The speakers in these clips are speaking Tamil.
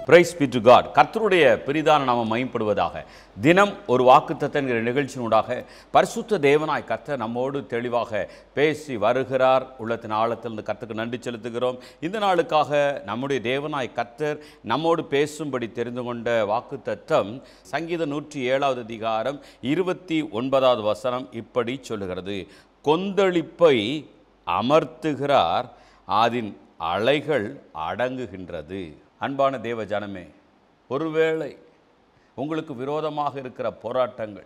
பிரைஸ் பி டு காட் கர்த்தருடைய பெரிதான நாம மையப்படுவதாக தினம் ஒரு வாக்குத்தத்தன்கிற நிகழ்ச்சியினூடாக பரிசுத்த தேவனாய் கர்த்தர் நம்மோடு தெளிவாக பேசி வருகிறார் உள்ளத்தின் ஆழத்திலிருந்து கர்த்தருக்கு நன்றி செலுத்துகிறோம் இந்த நாளுக்காக நம்முடைய தேவனாய் கர்த்தர் நம்மோடு பேசும்படி தெரிந்து கொண்ட வாக்குத்தத்தம் சங்கீத நூற்றி ஏழாவது அதிகாரம் இருபத்தி ஒன்பதாவது வசனம் இப்படி சொல்லுகிறது கொந்தளிப்பை அமர்த்துகிறார் அதன் அலைகள் அடங்குகின்றது அன்பான தேவ ஜனமே ஒருவேளை உங்களுக்கு விரோதமாக இருக்கிற போராட்டங்கள்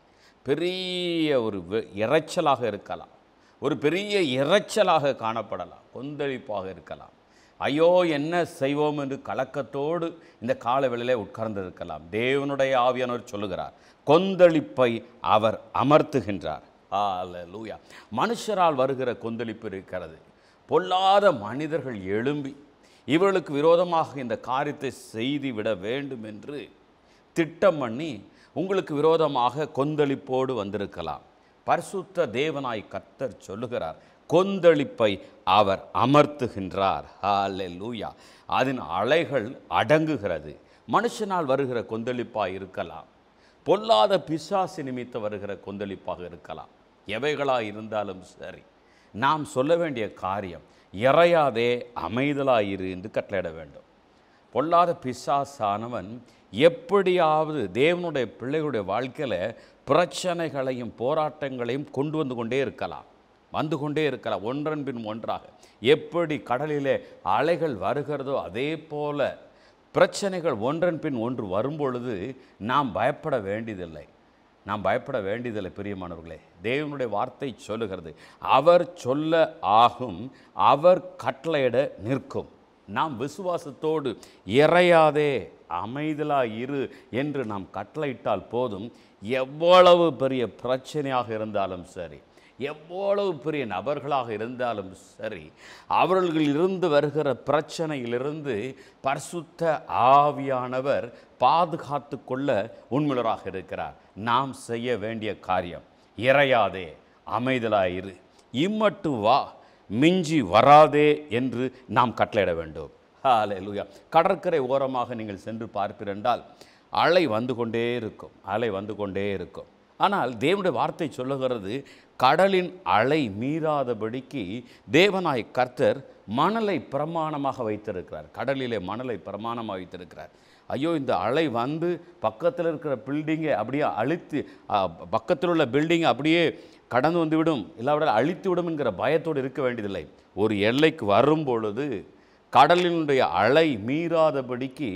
பெரிய ஒரு வெ- இரைச்சலாக இருக்கலாம் ஒரு பெரிய இரைச்சலாக காணப்படலாம் கொந்தளிப்பாக இருக்கலாம் ஐயோ என்ன செய்வோம் என்று கலக்கத்தோடு இந்த காலவெளியிலே உட்கார்ந்திருக்கலாம் தேவனுடைய ஆவியானவர் சொல்லுகிறார் கொந்தளிப்பை அவர் அமர்த்துகின்றார் அல்லேலூயா மனுஷரால் வருகிற கொந்தளிப்பு இருக்கிறது பொல்லாத மனிதர்கள் எழும்பி இவர்களுக்கு விரோதமாக இந்த காரியத்தை செய்து விட வேண்டும் என்று திட்டம் பண்ணி உங்களுக்கு விரோதமாக கொந்தளிப்போடு வந்திருக்கலாம் பரிசுத்த தேவனாய் கர்த்தர் சொல்லுகிறார் கொந்தளிப்பை அவர் அமர்த்துகின்றார் ஹalleluya அதன் அலைகள் அடங்குகிறது மனுஷனால் வருகிற கொந்தளிப்பாய் இருக்கலாம் பொல்லாத பிசாசு நிமித்த வருகிற கொந்தளிப்பாக இருக்கலாம் எவைகளாக இருந்தாலும் சரி நாம் சொல்ல வேண்டிய காரியம் இறையாதே அமைதலாயிரு என்று கட்டளையிட வேண்டும் பொல்லாத பிசாசானவன் எப்படியாவது தேவனுடைய பிள்ளைகளுடைய வாழ்க்கையில் பிரச்சனைகளையும் போராட்டங்களையும் கொண்டு வந்து கொண்டே இருக்கலாம் வந்து கொண்டே இருக்கலாம் ஒன்றன் பின் ஒன்றாக எப்படி கடலிலே அலைகள் வருகிறதோ அதே போல பிரச்சனைகள் ஒன்றன் பின் ஒன்று வரும்பொழுது நாம் பயப்பட வேண்டியதில்லை நாம் பயப்பட வேண்டியதில்லை பிரியமானவர்களே தேவனுடைய வார்த்தை சொல்லுகிறது அவர் சொல்ல ஆகும் அவர் கட்டளையிட நிற்கும் நாம் விசுவாசத்தோடு இறையாதே அமைதலா இரு என்று நாம் கட்டளையிட்டால் போதும் எவ்வளவு பெரிய பிரச்சனையாக இருந்தாலும் சரி எவ்வளவு பெரிய நபர்களாக இருந்தாலும் சரி அவர்களிலிருந்து வருகிற பிரச்சனையிலிருந்து பரிசுத்த ஆவியானவர் பாதுகாத்து கொள்ள உண்மையுள்ளராக இருக்கிறார் நாம் செய்ய வேண்டிய காரியம் இறையாதே அமைதலாயிரு இம்மட்டு வா மிஞ்சி வராதே என்று நாம் கட்டளையிட வேண்டும் ஹalleluya கடற்கரை ஓரமாக நீங்கள் சென்று பார்ப்பீரென்றால் அலை வந்து கொண்டே இருக்கும் அலை வந்து கொண்டே இருக்கும் ஆனால் தேவனுடைய வார்த்தை சொல்லுகிறது கடலின் அலை மீறாதபடிக்கு தேவனாய் கர்த்தர் மணலை பிரமாணமாக வைத்திருக்கிறார் கடலிலே மணலை பிரமாணமாக வைத்திருக்கிறார் ஐயோ இந்த அலை வந்து பக்கத்தில் இருக்கிற பில்டிங்கை அப்படியே அழித்து ஆ, பக்கத்தில் உள்ள பில்டிங்கை அப்படியே கடந்து வந்துவிடும் இல்லாவிட்டால் அழித்து விடும் என்கிற பயத்தோடு இருக்க வேண்டியதில்லை ஒரு எல்லைக்கு வரும் பொழுது கடலினுடைய அலை மீறாதபடிக்கு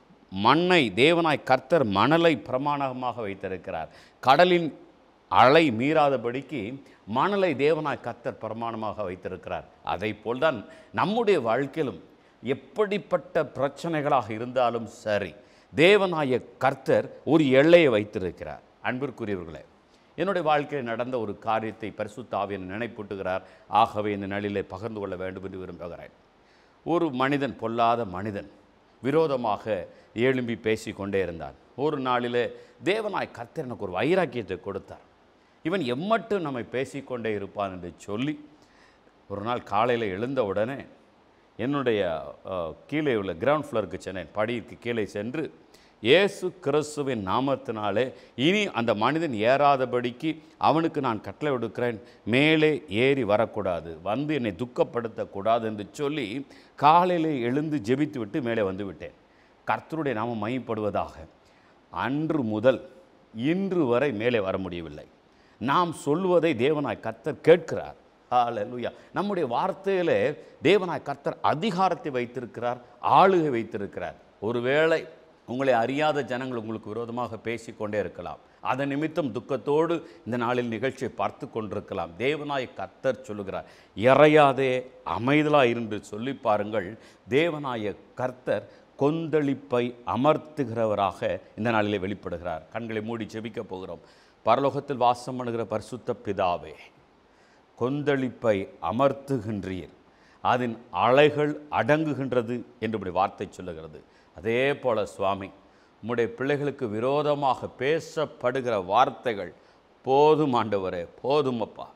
மண்ணை தேவனாய் கர்த்தர் மணலை பிரமாணமாக வைத்திருக்கிறார் கடலின் அலை மீறாதபடிக்கு மணலை தேவனாய் கர்த்தர் பிரமாணமாக வைத்திருக்கிறார் அதை போல்தான் நம்முடைய வாழ்க்கையிலும் எப்படிப்பட்ட பிரச்சனைகளாக இருந்தாலும் சரி தேவனாய கர்த்தர் ஒரு எல்லையை வைத்திருக்கிறார் அன்பிற்குரியவர்களே என்னுடைய வாழ்க்கையில் நடந்த ஒரு காரியத்தை பரிசுத்த ஆவியன் நினைப்பூட்டுகிறார் ஆகவே இந்த நாளிலே பகிர்ந்து கொள்ள வேண்டும் என்று விரும்புகிறேன் ஒரு மனிதன் பொல்லாத மனிதன் விரோதமாக எழும்பி பேசி கொண்டே இருந்தான் ஒரு நாளிலே தேவனாய் கர்த்தர் எனக்கு ஒரு வைராக்கியத்தை கொடுத்தார் இவன் எம்மட்டும் நம்மை பேசிக்கொண்டே இருப்பான் என்று சொல்லி ஒரு நாள் காலையில் எழுந்த உடனே என்னுடைய அஹ், கீழே உள்ள கிரவுண்ட் ஃப்ளோருக்கு சென்றேன் படிக்கு கீழே சென்று இயேசு கிறிஸ்துவின் நாமத்தினாலே இனி அந்த மனிதன் ஏறாதபடிக்கு அவனுக்கு நான் கட்டளை கொடுக்கிறேன் மேலே ஏறி வரக்கூடாது வந்து என்னை துக்கப்படுத்தக்கூடாது என்று சொல்லி காலையில் எழுந்து ஜெபித்து விட்டு மேலே வந்து விட்டேன் கர்த்தருடைய நாமம் மையப்படுவதாக அன்று முதல் இன்று வரை மேலே வர முடியவில்லை நாம் சொல்வதை தேவனாய் கர்த்தர் கேட்கிறார் ஹalleluya நம்முடைய வார்த்தையிலே தேவனாய் கர்த்தர் அதிகாரத்தை வைத்திருக்கிறார் ஆளுகை வைத்திருக்கிறார் ஒருவேளை உங்களை அறியாத ஜனங்கள் உங்களுக்கு விரோதமாக பேசிக்கொண்டே இருக்கலாம் அதன் நிமித்தம் துக்கத்தோடு இந்த நாளில் நிகழ்ச்சியை பார்த்து கொண்டிருக்கலாம் தேவனாய் கர்த்தர் சொல்லுகிறார் இறையாதே அமைதலாய் இருந்து சொல்லி பாருங்கள் தேவனாய கர்த்தர் கொந்தளிப்பை அமர்த்துகிறவராக இந்த நாளிலே வெளிப்படுகிறார் கண்களை மூடி ஜெபிக்க போகிறோம் பரலோகத்தில் வாசம் பண்ணுகிற பரிசுத்த பிதாவே கொந்தளிப்பை அமர்த்துகின்றீர் அதன் அலைகள் அடங்குகின்றது என்று இப்படி வார்த்தை சொல்லுகிறது அதே போல சுவாமி உம்முடைய பிள்ளைகளுக்கு விரோதமாக பேசப்படுகிற வார்த்தைகள் போதும் ஆண்டவரே போதும் அப்பா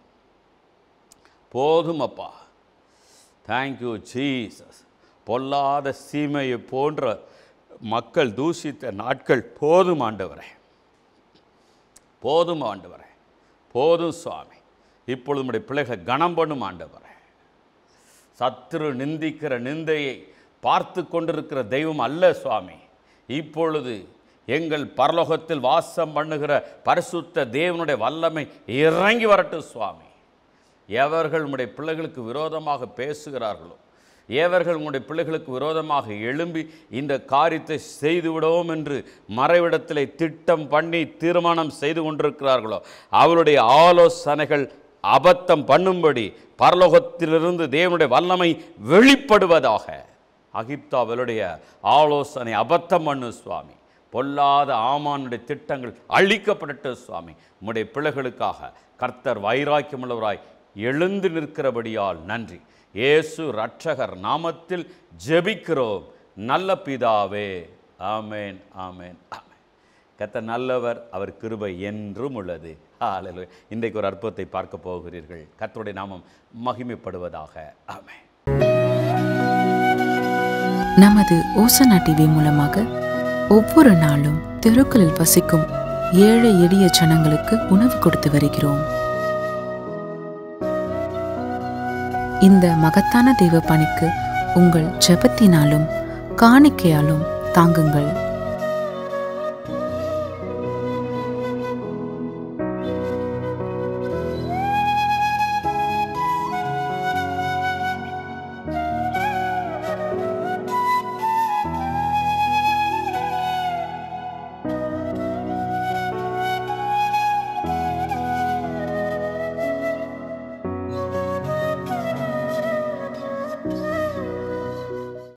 போதும் அப்பா தேங்க்யூ ஜீசஸ் பொல்லாத சீமையை போன்ற மக்கள் தூஷித்த நாட்கள் போதும் ஆண்டவரே போதும் ஆண்டவரே போதும் சுவாமி இப்பொழுது நம்முடைய பிள்ளைகளை கனம் பண்ணும் ஆண்டவரே சத்துரு நிந்திக்கிற நிந்தையை பார்த்து கொண்டிருக்கிற தெய்வம் அல்ல சுவாமி இப்பொழுது எங்கள் பரலோகத்தில் வாசம் பண்ணுகிற பரிசுத்த தேவனுடைய வல்லமை இறங்கி வரட்டும் சுவாமி எவர்கள் உம்முடைய பிள்ளைகளுக்கு விரோதமாக பேசுகிறார்களோ எவர்கள் உங்களுடைய பிள்ளைகளுக்கு விரோதமாக எழும்பி இந்த காரியத்தை செய்துவிடுவோம் என்று மறைவிடத்திலே திட்டம் பண்ணி தீர்மானம் செய்து கொண்டிருக்கிறார்களோ அவருடைய ஆலோசனைகள் அபத்தம் பண்ணும்படி பரலோகத்திலிருந்து தேவனுடைய வல்லமை வெளிப்படுவதாக அகிப்தாவலுடைய ஆலோசனை அபத்தம் பண்ணு சுவாமி பொல்லாத ஆமானுடைய திட்டங்கள் அழிக்கப்படட்டும் சுவாமி உம்முடைய பிள்ளைகளுக்காக கர்த்தர் வைராக்கியமுள்ளவராய் எழுந்து நிற்கிறபடியால் நன்றி இயேசு ரட்சகர் நாமத்தில் ஜெபிக்கிறோம் நல்ல பிதாவே ஆமேன் ஆமேன் ஆமேன் கர்த்தர் நல்லவர் அவர் கிருபை என்றும் உள்ளது ஹalleluya இன்றைக்கு ஒரு அற்புதத்தை பார்க்க போகிறீர்கள் கர்த்தருடைய நாமம் மகிமைப்படுவதாக ஆமென் நமது ஓசனா டிவி மூலமாக ஒவ்வொரு நாளும் தெருக்களில் வசிக்கும் ஏழை எளிய ஜனங்களுக்கு உணவு கொடுத்து வருகிறோம் இந்த மகத்தான தெய்வ பணிக்கு உங்கள் ஜெபத்தினாலும் காணிக்கையாலும் தாங்குங்கள்